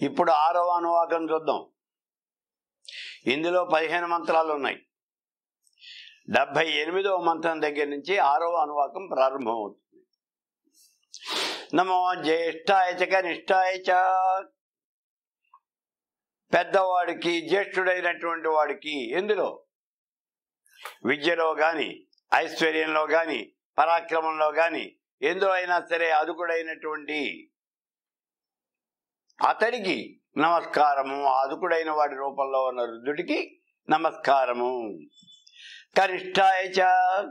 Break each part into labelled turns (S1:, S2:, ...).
S1: ఇప్పుడు ఆరవ అనువాకం చూద్దాం ఇందులో పదిహేను మంత్రాలు ఉన్నాయి డెబ్బై ఎనిమిదవ మంత్రం దగ్గర నుంచి ఆరవ అనువాకం ప్రారంభమవుతుంది నమో జ్యేష్ఠాయ చ కనిష్టాయ చ పెద్దవాడికి జ్యేష్ఠుడైనటువంటి వాడికి ఎందులో విద్యలో గాని ఐశ్వర్యంలో గాని పరాక్రమంలో గాని ఎందులో అయినా సరే అదుకుడైనటువంటి అతడికి నమస్కారము అదుకుడైన వాడి రూపంలో ఉన్న రుద్రుడికి నమస్కారము కనిష్టాయ చ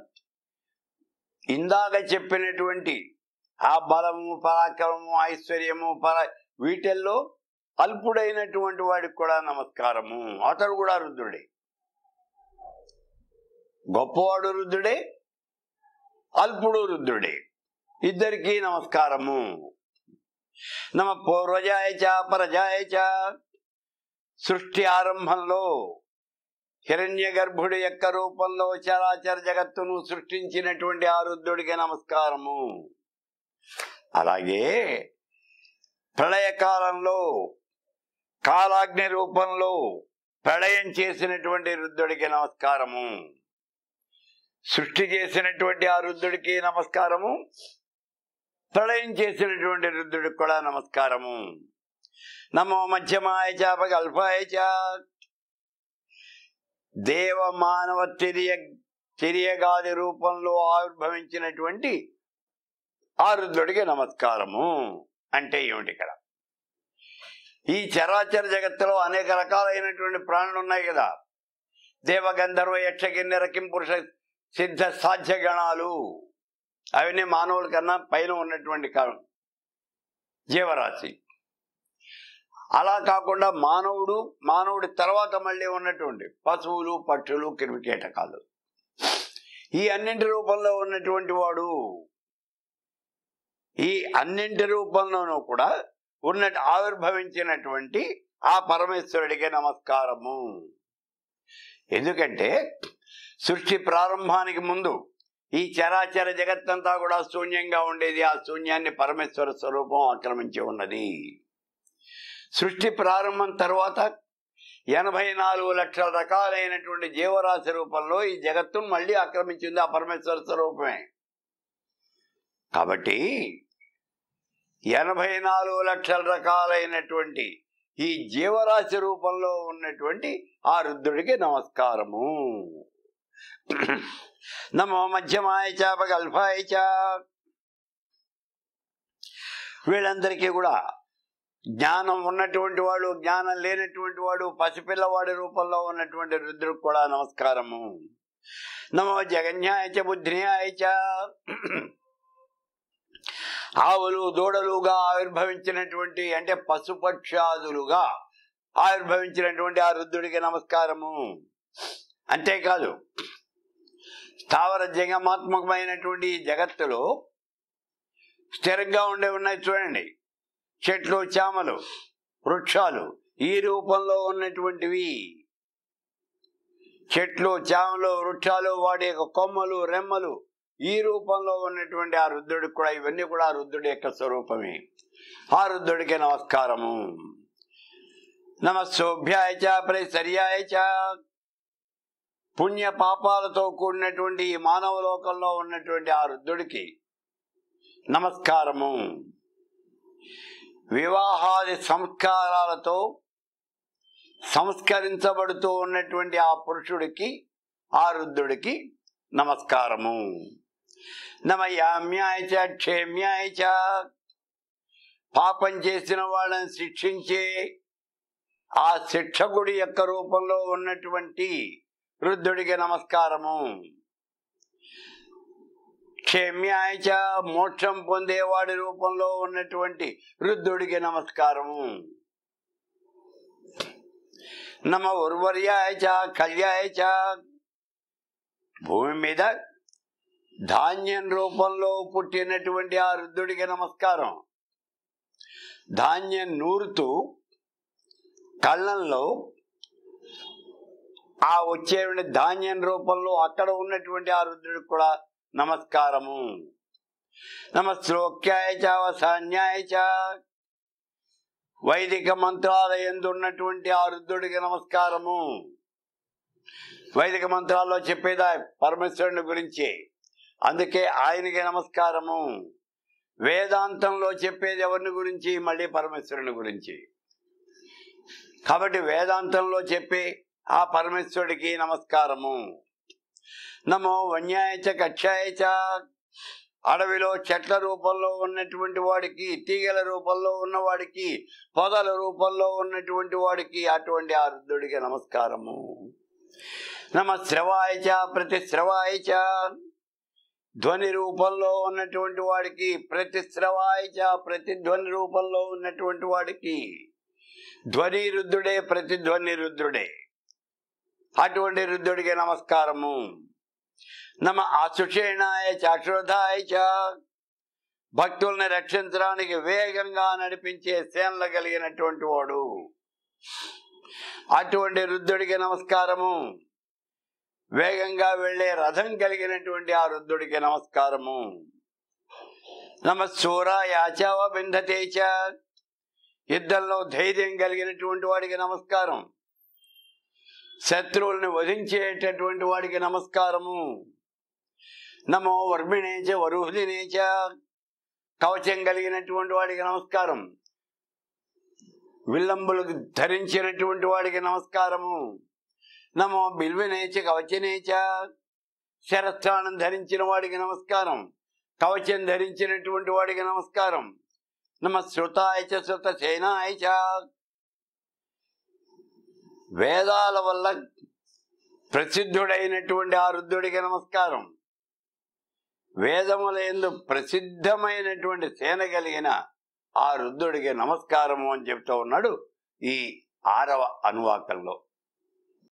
S1: ఇందాక చెప్పినటువంటి ఆ బలము పరాక్రమము ఐశ్వర్యము పర వీటిల్లో అల్పుడైనటువంటి వాడికి కూడా నమస్కారము అతడు కూడా రుద్రుడే గొప్పవాడు రుద్రుడే అల్పుడు రుద్రుడే ఇద్దరికీ నమస్కారము నమ పూర్వజాయ చ పరజాయ చ సృష్టి ఆరంభంలో హిరణ్య గర్భుడి యొక్క రూపంలో చరాచర జగత్తును సృష్టించినటువంటి ఆ రుద్రుడికి నమస్కారము అలాగే ప్రళయకాలంలో కాలాగ్ని రూపంలో ప్రళయం చేసినటువంటి రుద్రుడికి నమస్కారము సృష్టి చేసినటువంటి ఆ రుద్రుడికి నమస్కారము ప్రళయం చేసినటువంటి రుద్రుడికి కూడా నమస్కారము నమో మధ్యమాయ చ పగల్పాయ చ దేవ మానవ తిరియ తిరియగాది రూపంలో ఆవిర్భవించినటువంటి ఆ రుద్రుడికి నమస్కారము అంటే ఏమిటి ఇక్కడ ఈ చరాచర జగత్తులో అనేక రకాలైనటువంటి ప్రాణులు ఉన్నాయి కదా దేవగంధర్వ యక్ష కిన్నెర కింపురుష సిద్ధ సాధ్య గణాలు అవన్నీ మానవుల కన్నా పైన ఉన్నటువంటి కాలం జీవరాశి అలా కాకుండా మానవుడు మానవుడి తర్వాత మళ్ళీ ఉన్నటువంటి పశువులు పక్షులు క్రిమికీటకాలు ఈ అన్నింటి రూపంలో ఉన్నటువంటి వాడు ఈ అన్నింటి రూపంలోనూ కూడా ఉన్న ఆవిర్భవించినటువంటి ఆ పరమేశ్వరుడికి నమస్కారము ఎందుకంటే సృష్టి ప్రారంభానికి ముందు ఈ చరాచర జగత్తంతా కూడా శూన్యంగా ఉండేది ఆ శూన్యాన్ని పరమేశ్వర స్వరూపం ఆక్రమించి ఉన్నది సృష్టి ప్రారంభం తర్వాత ఎనభై నాలుగు లక్షల రకాలైనటువంటి జీవరాశి రూపంలో ఈ జగత్తును మళ్ళీ ఆక్రమించింది ఆ పరమేశ్వర స్వరూపమే కాబట్టి ఎనభై నాలుగు లక్షల రకాలైనటువంటి ఈ జీవరాశి రూపంలో ఉన్నటువంటి ఆ రుద్రుడికి నమస్కారము నమో మధ్యమాయ చాపగల్పాయ చ వీళ్ళందరికీ కూడా జ్ఞానం ఉన్నటువంటి వాడు జ్ఞానం లేనటువంటి వాడు పసిపిల్లవాడి రూపంలో ఉన్నటువంటి రుద్రుడికి కూడా నమస్కారము నమో జగన్యాయ చ బుద్ధిన్యాయ చ ఆవులు దూడలుగా ఆవిర్భవించినటువంటి అంటే పశుపక్షాదులుగా ఆవిర్భవించినటువంటి ఆ రుద్రుడికి నమస్కారము అంతేకాదు స్థావర జంగమాత్మకమైనటువంటి ఈ జగత్తులో స్థిరంగా ఉండే ఉన్నాయి చూడండి చెట్లు చామలు వృక్షాలు ఈ రూపంలో ఉన్నటువంటివి చెట్లు చామలు వృక్షాలు వాటి యొక్క కొమ్మలు రెమ్మలు ఈ రూపంలో ఉన్నటువంటి ఆ రుద్రుడికి కూడా ఇవన్నీ కూడా ఆ రుద్రుడి యొక్క స్వరూపమే ఆ రుద్రుడికి నమస్కారము నమస్సోభ్యాయ చ పరిసర్యాయ చ పుణ్య పాపాలతో కూడినటువంటి ఈ మానవ లోకంలో ఉన్నటువంటి ఆ రుద్రుడికి నమస్కారము వివాహాది సంస్కారాలతో సంస్కరించబడుతూ ఉన్నటువంటి ఆ పురుషుడికి ఆ రుద్రుడికి నమస్కారము నమ యామ్యాయ చ క్షేమ్యాయ చ పాపం చేసిన వాళ్ళని శిక్షించే ఆ శిక్షకుడి యొక్క రూపంలో ఉన్నటువంటి రుద్రుడికి నమస్కారము క్షేమ్యాయ చ మోక్షం పొందేవాడి రూపంలో ఉన్నటువంటి రుద్రుడికి నమస్కారము నమ ఉర్వర్యాయ చ కళ్యాయ చ భూమి మీద ధాన్యం రూపంలో పుట్టినటువంటి ఆ రుద్రుడికి నమస్కారం ధాన్యం నూరుతూ కళ్ళంలో ఆ వచ్చే ధాన్యం రూపంలో అక్కడ ఉన్నటువంటి ఆ రుద్రుడికి కూడా నమస్కారము నమ శ్లోక్యాయ చ వసాన్యాయ చ వైదిక మంత్రాల ఎందు ఉన్నటువంటి ఆ రుద్రుడికి నమస్కారము వైదిక మంత్రాల్లో చెప్పేది ఆ పరమేశ్వరుని గురించి అందుకే ఆయనకి నమస్కారము వేదాంతంలో చెప్పేది ఎవరిని గురించి మళ్ళీ పరమేశ్వరుని గురించి కాబట్టి వేదాంతంలో చెప్పే ఆ పరమేశ్వరుడికి నమస్కారము నమో వన్యాయచ కక్షాయచ అడవిలో చెట్ల రూపంలో ఉన్నటువంటి వాడికి తీగల రూపంలో ఉన్నవాడికి పొదల రూపంలో ఉన్నటువంటి వాడికి అటువంటి ఆ రుద్రుడికి నమస్కారము నమ శ్రవాయచ ప్రతి శ్రవాయచ ధ్వని రూపంలో ఉన్నటువంటి వాడికి ప్రతి శ్రవాయచ ప్రతి ధ్వని రూపంలో ఉన్నటువంటి వాడికి ధ్వని రుద్రుడే ప్రతి ధ్వని రుద్రుడే అటువంటి రుద్రుడికి నమస్కారము నమ ఆశుషేణాయ చాక్షుధాయ చ భక్తుల్ని రక్షించడానికి వేగంగా నడిపించే సేనలు కలిగినటువంటి వాడు అటువంటి రుద్రుడికి నమస్కారము వేగంగా వెళ్లే రథం కలిగినటువంటి ఆ రుద్రుడికి నమస్కారము నమ సూరాయాచవ బిందతేచ యుద్ధంలో ధైర్యం కలిగినటువంటి వాడికి నమస్కారం శత్రువుల్ని వధించేటటువంటి వాడికి నమస్కారము నమో వర్మిణేచ వరుహులినేచ కవచం కలిగినటువంటి వాడికి నమస్కారం విల్లంబులు ధరించినటువంటి వాడికి నమస్కారము నమో బిల్వినేచ కవచనేచ శరస్థానం ధరించిన వాడికి నమస్కారం కవచం ధరించినటువంటి వాడికి నమస్కారం నమ శృతాయచ శృత సేనాయచ వేదాల వల్ల ప్రసిద్ధుడైనటువంటి ఆ రుద్రుడికి నమస్కారం వేదముల ఎందు ప్రసిద్ధమైనటువంటి సేన కలిగిన ఆ రుద్రుడికి నమస్కారము అని చెప్తూ ఉన్నాడు ఈ ఆరవ అనువాకంలో